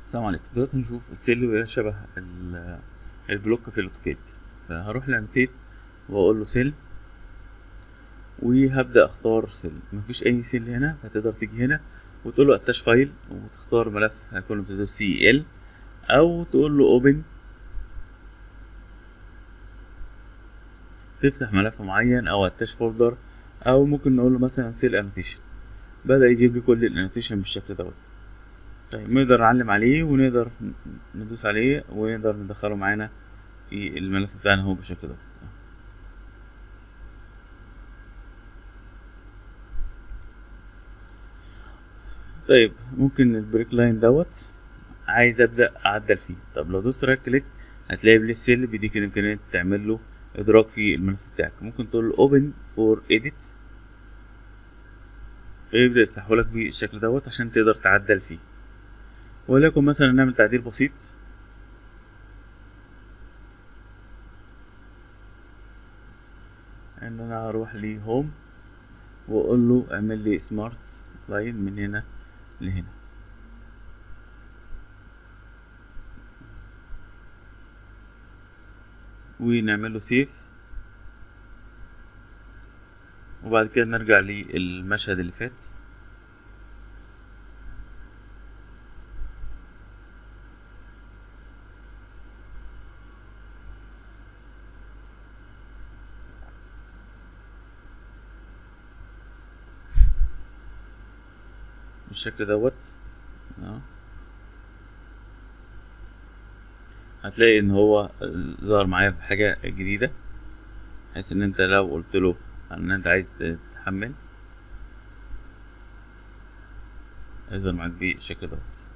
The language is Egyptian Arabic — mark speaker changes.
Speaker 1: السلام عليكم دلوقتي هنشوف السيل وهي شبه ال- البلوك في الاوتوكاد فهروح لانوتيت واقول له سيل وهبدا اختار سيل مفيش اي سيل هنا فتقدر تيجي هنا وتقول له اتاش فايل وتختار ملف هيكون بتدوس سي ال او تقول له اوبن تفتح ملف معين او اتاش فولدر او ممكن نقول له مثلا سيل انوتيشن بدا يجيب لي كل الانوتيشن بالشكل دوت طيب نقدر نعلم عليه ونقدر ندوس عليه ونقدر ندخله معانا في الملف بتاعنا هو بالشكل دوت طيب ممكن البريك لاين دوت عايز ابدا اعدل فيه طب لو دوست رايت كليك هتلاقي بليس سيل بيديك الامكانيه تعمل له ادراك في الملف بتاعك ممكن تقول له اوبن فور اديت فيبدا يفتحه لك بالشكل دوت عشان تقدر تعدل فيه وليكن مثلا نعمل تعديل بسيط ان انا هروح لهوم واقول له اعمل لي سمارت لاين من هنا لهنا ونعمل له سيف وبعد كده نرجع للمشهد اللي فات بالشكل دوت اه هتلاقي ان هو ظهر معايا بحاجة جديدة بحيث ان انت لو قلت له ان انت عايز تحمل هيظهر معاك بالشكل دوت